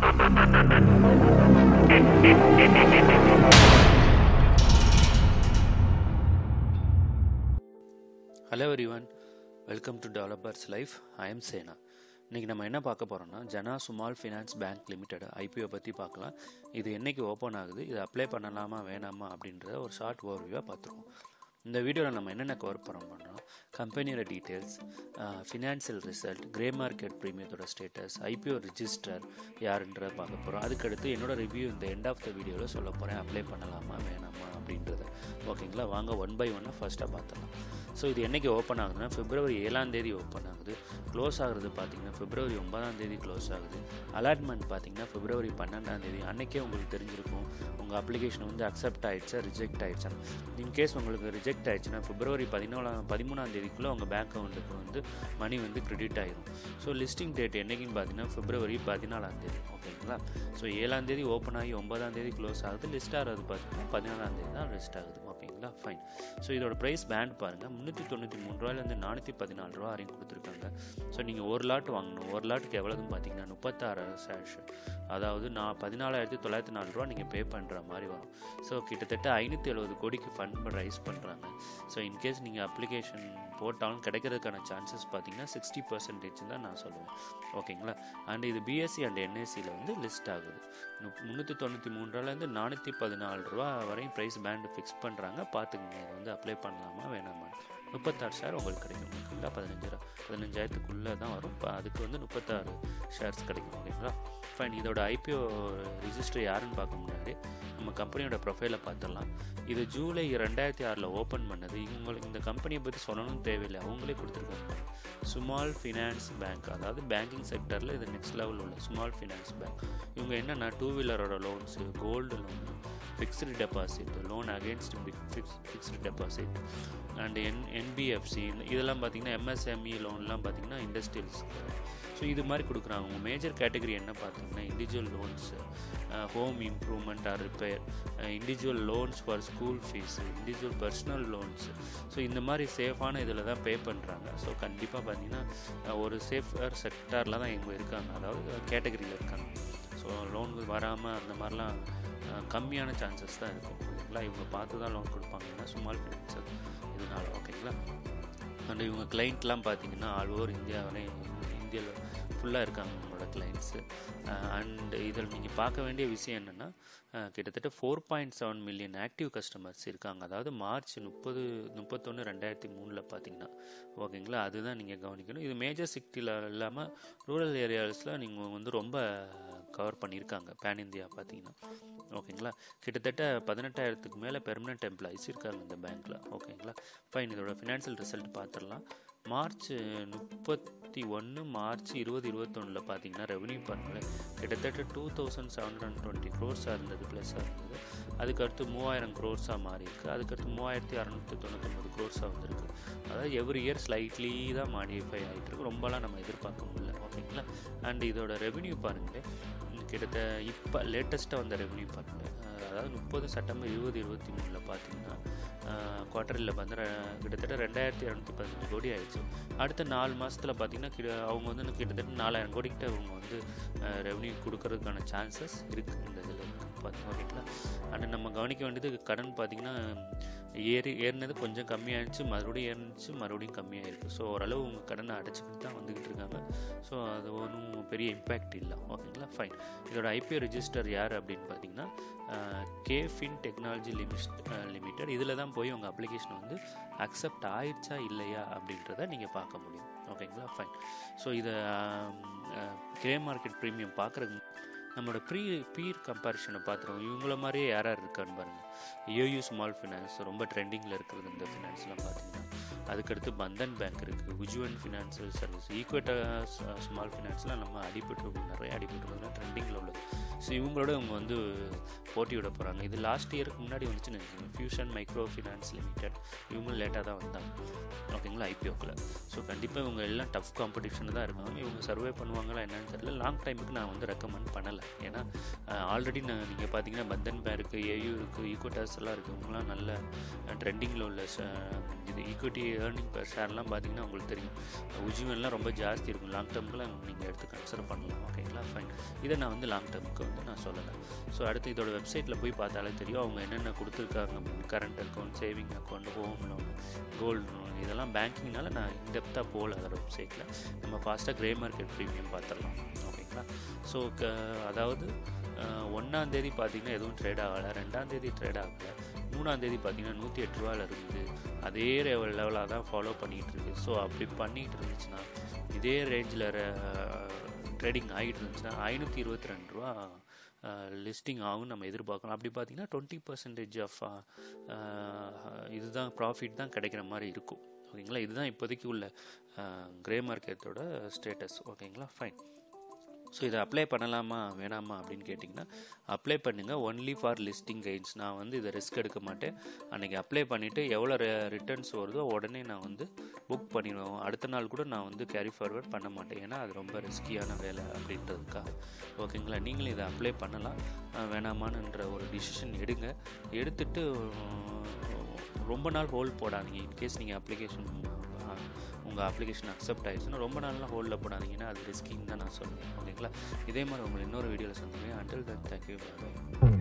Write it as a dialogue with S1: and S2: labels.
S1: hello everyone welcome to developers life I am Sena இன்றைக்கி நம்ம என்ன பார்க்க போகிறோம்னா Jana small finance bank limited IPO பற்றி பார்க்கலாம் இது என்னைக்கு ஓப்பன் ஆகுது இது அப்ளை பண்ணலாமா வேணாமா அப்படின்றத ஒரு ஷார்ட் ஓவர்வியூவாக பார்த்துருவோம் இந்த வீடியோவில் நம்ம என்னென்ன கவர் பண்ண பண்ணுறோம் கம்பெனியோட details financial result grey market ப்ரீமியத்தோட ஸ்டேட்டஸ் ஐபிஓ ரிஜிஸ்டர் யாருன்றதை பார்க்க போகிறோம் அதுக்கடுத்து என்னோட ரிவ்யூ இந்த எண்ட் ஆஃப் த வீடியோவில் சொல்ல போகிறேன் அப்ளை பண்ணலாமா வேணாமா அப்படின்றத ஓகேங்களா வாங்க ஒன் பை ஒன்னாக ஃபஸ்ட்டாக பார்த்துலாம் ஸோ இது என்றைக்கு ஓப்பன் ஆகுதுன்னா பிப்ரவரி ஏழாம் தேதி ஓப்பன் ஆகுது க்ளோஸ் ஆகுறது பார்த்தீங்கன்னா பிப்ரவரி ஒன்பதாம் தேதி க்ளோஸ் ஆகுது அலாட்மெண்ட் பார்த்தீங்கன்னா பிப்ரவரி பன்னெண்டாம் தேதி அன்றைக்கே உங்களுக்கு தெரிஞ்சிருக்கும் உங்கள் அப்ளிகேஷன் வந்து அக்செப்ட் ஆயிடுச்சா ரிஜெக்ட் ஆயிடுச்சா இன்கேஸ் உங்களுக்கு ரிஜெக்ட் ஆயிடுச்சுன்னா பிப்ரவரி பதினோலாம் பதிமூணாம் தேதிக்குள்ளே உங்கள் பேங்க் அக்கௌண்ட்டுக்கு வந்து மணி வந்து கிரெடிட் ஆயிரும் ஸோ லிஸ்டிங் டேட் என்றைக்குன்னு பார்த்தீங்கன்னா பிப்ரவரி பதினாலாம் தேதி ஓகேங்களா ஸோ ஏழாம் தேதி ஓப்பன் ஆகி ஒன்பதாம் தேதி க்ளோஸ் ஆகுது லிஸ்ட் ஆகிறது பார்த்தீங்கன்னா பதினாலாம் தேதி தான் லிஸ்ட் ஆகுது ஓகேங்களா ஃபைன் ஸோ இதோட ப்ரைஸ் பேண்ட் பாருங்கள் முந்நூற்றி தொண்ணூற்றி மூணு ரூபாயிலேருந்து நானூற்றி பதினாலு ரூபா வரையும் கொடுத்துருக்காங்க ஸோ நீங்கள் ஒரு லாட் வாங்கணும் ஒரு லாட்டுக்கு எவ்வளோதுன்னு பார்த்தீங்கன்னா முப்பத்தாறு சேஷ் அதாவது நான் பதினாலாயிரத்தி தொள்ளாயிரத்தி நாலு ரூபா நீங்கள் பே பண்ணுற மாதிரி வரும் ஸோ கிட்டத்தட்ட ஐநூற்றி எழுபது கோடிக்கு ஃபண்ட் ரைஸ் பண்ணுறாங்க ஸோ இன்கேஸ் நீங்கள் அப்ளிகேஷன் போட்டாலும் கிடைக்கிறதுக்கான சான்சஸ் பார்த்தீங்கன்னா சிக்ஸ்டி பர்சன்டேஜ் தான் நான் சொல்லுவேன் ஓகேங்களா அண்ட் இது பிஎஸ்சி அண்ட் என்எஸ்சியில் வந்து லிஸ்ட் ஆகுது முந்நூற்றி தொண்ணூற்றி மூணு ரூபாலேருந்து நானூற்றி பதினாலு ரூபா வரையும் ப்ரைஸ் பேண்டு ஃபிக்ஸ் பண்ணுறாங்க பார்த்துக்குங்க இதை வந்து அப்ளை பண்ணலாமா வேணாமா முப்பத்தாறு ஷேர் உங்களுக்கு கிடைக்கும் ஓகேங்களா பதினஞ்சு பதினஞ்சாயிரத்துக்குள்ளே தான் வரும் இப்போ அதுக்கு வந்து முப்பத்தாறு ஷேர்ஸ் கிடைக்கும் ஓகேங்களா ஃபைன் இதோட ஐபிஓ ரிஜிஸ்டர் யாருன்னு பார்க்க முன்னாடி நம்ம கம்பெனியோட ப்ரொஃபைலை பார்த்துடலாம் இது ஜூலை ரெண்டாயிரத்தி ஆறில் ஓப்பன் பண்ணது இவங்களுக்கு இந்த கம்பெனியை பற்றி சொல்லணும்னு தேவையில்லை அவங்களே கொடுத்துருக்காங்க சுமால் ஃபினான்ஸ் பேங்க் அதாவது பேங்கிங் செக்டரில் இது நெக்ஸ்ட் லெவல் உள்ள சுமால் ஃபினான்ஸ் பேங்க் இவங்க என்னென்னா டூ வீலரோட loans gold loan fixed deposit loan against fix fixed deposit and N NBFC இதெல்லாம் பார்த்தீங்கன்னா எம்எஸ்எம்இ லோன்லாம் பார்த்தீங்கன்னா இண்டஸ்ட்ரியல்ஸ் ஸோ இது மாதிரி கொடுக்குறாங்க உங்கள் மேஜர் கேட்டகரி என்ன பார்த்தீங்கன்னா individual loans home improvement or repair individual loans for school fees individual personal loans so இந்த மாதிரி சேஃபான இதில் தான் பே பண்ணுறாங்க ஸோ கண்டிப்பாக பார்த்தீங்கன்னா ஒரு சேஃபர் செக்டாரில் தான் இவங்க இருக்காங்க அதாவது கேட்டகரியில் இருக்காங்க ஸோ லோன் வராமல் அந்த மாதிரிலாம் கம்மியான சான்சஸ் தான் இருக்கும் ஓகேங்களா இவங்க பார்த்து தான் லோன் கொடுப்பாங்கன்னா சுமால் ஃபினான்ஷியல் இதனால ஓகேங்களா அண்ட் இவங்க கிளைண்ட்லாம் பார்த்தீங்கன்னா ஆல் ஓவர் இந்தியா வரை இந்தியாவில் ஃபுல்லாக இருக்காங்க உங்களோட கிளைண்ட்ஸு அண்ட் இதில் நீங்கள் பார்க்க வேண்டிய விஷயம் என்னென்னா கிட்டத்தட்ட four point seven million active customers இருக்காங்க அதாவது மார்ச் முப்பது முப்பத்தொன்று ரெண்டாயிரத்தி மூணில் பார்த்தீங்கன்னா ஓகேங்களா அதுதான் நீங்கள் கவனிக்கணும் இது மேஜர் சிட்டியில் இல்லாமல் ரூரல் ஏரியாஸில் நீங்கள் வந்து ரொம்ப கவர் பண்ணியிருக்காங்க பேன் இந்தியா பார்த்தீங்கன்னா ஓகேங்களா கிட்டத்தட்ட பதினெட்டாயிரத்துக்கு மேலே பெர்மனெண்ட் எம்ப்ளாயிஸ் இருக்காங்க இந்த பேங்க்கில் ஓகேங்களா ஃபைன் இதோட ஃபினான்ஷியல் ரிசல்ட் பார்த்துடலாம் மார்ச் முப்பத்தி ஒன்று மார்ச் இருபது இருபத்தொன்னில் பார்த்தீங்கன்னா ரெவன்யூ பாருங்களேன் கிட்டத்தட்ட two thousand seven hundred twenty க்ரோர்ஸாக இருந்தது ப்ளஸ்ஸாக இருந்தது அதுக்கடுத்து மூவாயிரம் க்ரோர்ஸாக மாறி இருக்குது அதுக்கடுத்து மூவாயிரத்தி அறநூற்றி தொண்ணூத்தொம்பது க்ரோர்ஸாக வந்திருக்கு அதாவது எவ்ரி இயர் ஸ்லைட்லி தான் மாடிஃபை ஆகிட்டு இருக்கு ரொம்பலாம் நம்ம எதிர்பார்க்க முடியல ஓகேங்களா அண்ட் இதோட ரெவன்யூ பாருங்களேன் கிட்டத்தட்ட இப்போ லேட்டஸ்ட்டாக வந்த ரெவன்யூ பாருங்களேன் அதாவது முப்பது செப்டம்பர் இருபது இருபத்தி மூணில் பார்த்தீங்கன்னா குவார்டரில் வந்து கிட்டத்தட்ட ரெண்டாயிரத்தி இரநூத்தி பதினஞ்சு கோடி ஆயிடுச்சு அடுத்த நாலு மாதத்தில் பார்த்தீங்கன்னா கிட்ட அவங்க வந்து கிட்டத்தட்ட நாலாயிரம் கோடிக்கிட்ட அவங்க வந்து ரெவன்யூ கொடுக்கறதுக்கான சான்சஸ் இருக்குது இந்த இதில் பார்த்தீங்க ஓகேங்களா அண்ட் நம்ம கவனிக்க வேண்டியது கடன் பார்த்திங்கன்னா ஏறி ஏறினது கொஞ்சம் கம்மியாகிடுச்சு மறுபடியும் ஏறிச்சு மறுபடியும் கம்மியாகிருக்கு ஸோ ஓரளவு உங்கள் கடனை அடைச்சிக்கிட்டு தான் வந்துக்கிட்டு இருக்காங்க ஸோ அது ஒன்றும் பெரிய இம்பேக்ட் இல்லை ஓகேங்களா ஃபைன் இதோட ஐபிஓ ரிஜிஸ்டர் யார் அப்படின்னு பார்த்தீங்கன்னா கேஃபின் டெக்னாலஜி லிமிட் லிமிடெட் இதில் தான் போய் உங்கள் அப்ளிகேஷன் வந்து அக்செப்ட் ஆயிடுச்சா இல்லையா அப்படின்றத நீங்கள் பார்க்க முடியும் ஓகேங்களா ஃபைன் ஸோ இதை கிரே மார்க்கெட் ப்ரீமியம் பார்க்குறதுக்கு நம்மளோட ப்ரீ பீர் கம்பேரிஷனை பார்த்துருவோம் இவங்கள மாதிரியே யார் யார் இருக்கான்னு பாருங்கள் ஏயு ஸ்மால் ஃபினான்ஸ் ரொம்ப ட்ரெண்டிங்கில் இருக்கிறது இந்த ஃபினான்ஸ்லாம் பார்த்தீங்கன்னா அதுக்கடுத்து பந்தன் பேங்க் இருக்குது Ujjivan financial service Equitas small ஃபினான்ஸ்லாம் நம்ம அடிபட்டு நிறைய அடிபட்டுருந்தோம்னா ட்ரெண்டிங்கில் உள்ளது ஸோ இவங்களோட இவங்க வந்து போட்டியிட போகிறாங்க இது லாஸ்ட் இயருக்கு முன்னாடி வந்துச்சுன்னு நினைக்கிறேன் ஃபியூஷன் மைக்ரோ ஃபினான்ஸ் லிமிடெட் இவங்களும் லேட்டாக தான் வந்தாங்க ஓகேங்களா ஐபிஓக்கில் ஸோ கண்டிப்பாக இவங்க எல்லாம் டஃப் காம்படிஷன் தான் இருக்காங்க இவங்க சர்வே பண்ணுவாங்களா என்னன்னு தெரியல லாங் டைமுக்கு நான் வந்து ரெக்கமெண்ட் பண்ணலை ஏன்னா ஆல்ரெடி நான் நீங்கள் பார்த்தீங்கன்னா பந்தன் பேங்க் ஏயு இருக்குது ஈக்விட்டாஸ் எல்லாம் இருக்குது இவங்களாம் நல்ல ட்ரெண்டிங்கில் உள்ள இது ஈக்விட்டி ஏர்னிங் per ஷேர்லாம் பார்த்தீங்கன்னா உங்களுக்கு தெரியும் உஜ்ஜீவன்லாம் ரொம்ப ஜாஸ்தி இருக்கும் லாங் டேர்முக்குலாம் நீங்கள் எடுத்து கன்சிடர் பண்ணலாம் ஓகேங்களா ஃபைன் இதை நான் வந்து லாங் டேர்முக்கு வந்து நான் சொல்லலை ஸோ அடுத்து இதோட வெப்சைட்டில் போய் பார்த்தாலே தெரியும் அவங்க என்னென்ன கொடுத்துருக்காங்க அப்படின்னு current account saving account home loan gold loan இதெல்லாம் பேங்கிங்னால நான் இன்டெப்த்தாக போகல அதோட வெப்சைட்டில் நம்ம ஃபாஸ்ட்டாக கிரே மார்க்கெட் ப்ரீமியம் பார்த்துடலாம் ஓகேங்களா ஸோ க அதாவது ஒன்றாந்தேதி பார்த்தீங்கன்னா எதுவும் ட்ரேட் ஆகலை ரெண்டாந்தேதி ட்ரேட் ஆகலை மூணாந்தேதி பார்த்தீங்கன்னா நூற்றி எட்டு ரூபாயில் இருக்குது அதே லெவலாக தான் ஃபாலோ பண்ணிகிட்டு இருக்கு ஸோ அப்படி பண்ணிகிட்டு இருந்துச்சுன்னா இதே ரேஞ்சில் ட்ரேடிங் ஆகிட்டு இருந்துச்சுன்னா ஐநூற்றி இருபத்தி ரெண்டு ரூபா லிஸ்டிங் ஆகும் நம்ம எதிர்பார்க்கலாம் அப்படி பார்த்தீங்கன்னா டுவெண்ட்டி பர்சன்டேஜ் ஆஃப் இதுதான் ப்ராஃபிட் தான் கிடைக்கிற மாதிரி இருக்கும் ஓகேங்களா இதுதான் இப்போதைக்கு உள்ள கிரே மார்க்கெட்டோட ஸ்டேட்டஸ் ஓகேங்களா ஃபைன் ஸோ இதை அப்ளை பண்ணலாமா வேணாமா அப்படின்னு கேட்டிங்கன்னா அப்ளை பண்ணுங்கள் ஒன்லி ஃபார் லிஸ்டிங் கைட்ஸ் நான் வந்து இதை ரிஸ்க் எடுக்க மாட்டேன் அன்றைக்கி அப்ளை பண்ணிவிட்டு எவ்வளோ ரிட்டர்ன்ஸ் வருதோ உடனே நான் வந்து புக் பண்ணிடுவேன் அடுத்த நாள் கூட நான் வந்து கேரி ஃபார்வர்ட் பண்ண மாட்டேன் ஏன்னா அது ரொம்ப ரிஸ்கியான வேலை அப்படின்றதுக்காக ஓகேங்களா நீங்களும் இதை அப்ளை பண்ணலாம் வேணாமான்ற ஒரு டிசிஷன் எடுங்க எடுத்துட்டு ரொம்ப நாள் ஹோல்ட் போடாதீங்க இன்கேஸ் நீங்கள் அப்ளிகேஷன் உங்கள் அப்ளிகேஷன் அக்செப்ட் ஆயிடுச்சுன்னா ரொம்ப நாள்லாம் ஹோல்டில் போடாதீங்கன்னா அது ரிஸ்கிங் தான் நான் சொல்லுவேன் ஓகேங்களா இதே மாதிரி உங்களை இன்னொரு வீடியோவில் சந்திக்கிறேன் அண்டில் தன் தேங்க்யூ பாய்